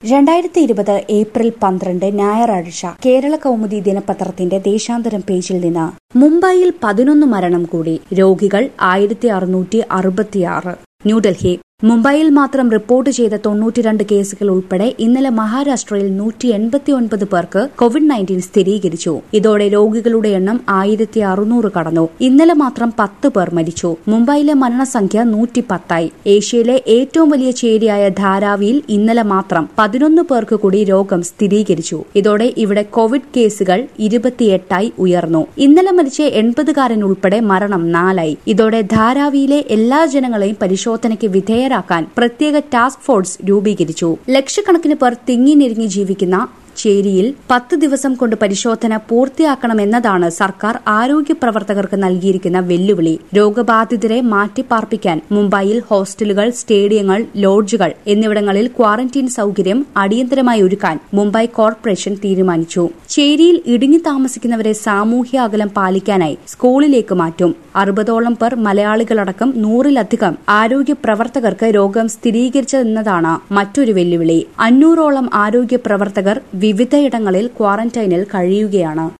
രണ്ടായിരത്തി ഇരുപത് ഏപ്രിൽ പന്ത്രണ്ട് ഞായറാഴ്ച കേരള കൗമുദി ദിനപത്രത്തിന്റെ ദേശാന്തരം പേജിൽ നിന്ന് മുംബൈയിൽ പതിനൊന്ന് മരണം കൂടി രോഗികൾ ആയിരത്തി അറുന്നൂറ്റി അറുപത്തിയാറ് ന്യൂഡൽഹി മുംബൈയിൽ മാത്രം റിപ്പോർട്ട് ചെയ്ത തൊണ്ണൂറ്റിരണ്ട് കേസുകൾ ഉൾപ്പെടെ ഇന്നലെ മഹാരാഷ്ട്രയിൽ നൂറ്റി എൺപത്തിയൊൻപത് പേർക്ക് കോവിഡ് നയൻറ്റീൻ സ്ഥിരീകരിച്ചു ഇതോടെ രോഗികളുടെ എണ്ണം ആയിരത്തി അറുന്നൂറ് കടന്നു ഇന്നലെ മാത്രം പത്ത് പേർ മരിച്ചു മുംബൈയിലെ മരണസംഖ്യ നൂറ്റി പത്തായി ഏഷ്യയിലെ ഏറ്റവും വലിയ ചേരിയായ ധാരാവിയിൽ ഇന്നലെ മാത്രം പതിനൊന്ന് പേർക്ക് കൂടി രോഗം സ്ഥിരീകരിച്ചു ഇതോടെ ഇവിടെ കോവിഡ് കേസുകൾ ഇരുപത്തിയെട്ടായി ഉയർന്നു ഇന്നലെ മരിച്ച എൺപതുകാരൻ ഉൾപ്പെടെ മരണം നാലായി ഇതോടെ ധാരാവിയിലെ എല്ലാ ജനങ്ങളെയും പരിശോധനയ്ക്ക് വിധേയരാക്കാൻ പ്രത്യേക ടാസ്ക് ഫോഴ്സ് രൂപീകരിച്ചു ലക്ഷക്കണക്കിന് പേർ തിങ്ങിനിരിഞ്ഞ് ജീവിക്കുന്ന ചേരിയിൽ പത്ത് ദിവസം കൊണ്ട് പരിശോധന പൂർത്തിയാക്കണമെന്നതാണ് സർക്കാർ ആരോഗ്യ പ്രവർത്തകർക്ക് നൽകിയിരിക്കുന്ന വെല്ലുവിളി രോഗബാധിതരെ മാറ്റിപ്പാർപ്പിക്കാൻ മുംബൈയിൽ ഹോസ്റ്റലുകൾ സ്റ്റേഡിയങ്ങൾ ലോഡ്ജുകൾ എന്നിവിടങ്ങളിൽ ക്വാറന്റീൻ സൌകര്യം അടിയന്തരമായി ഒരുക്കാൻ മുംബൈ കോർപ്പറേഷൻ തീരുമാനിച്ചു ചേരിയിൽ ഇടുങ്ങി താമസിക്കുന്നവരെ സാമൂഹ്യ അകലം പാലിക്കാനായി സ്കൂളിലേക്ക് മാറ്റും അറുപതോളം പേർ മലയാളികളടക്കം നൂറിലധികം ആരോഗ്യ പ്രവർത്തകർക്ക് രോഗം സ്ഥിരീകരിച്ചതെന്നതാണ് മറ്റൊരു വെല്ലുവിളി അഞ്ഞൂറോളം ആരോഗ്യ പ്രവർത്തകർ വിവിധയിടങ്ങളിൽ ക്വാറന്റൈനിൽ കഴിയുകയാണ്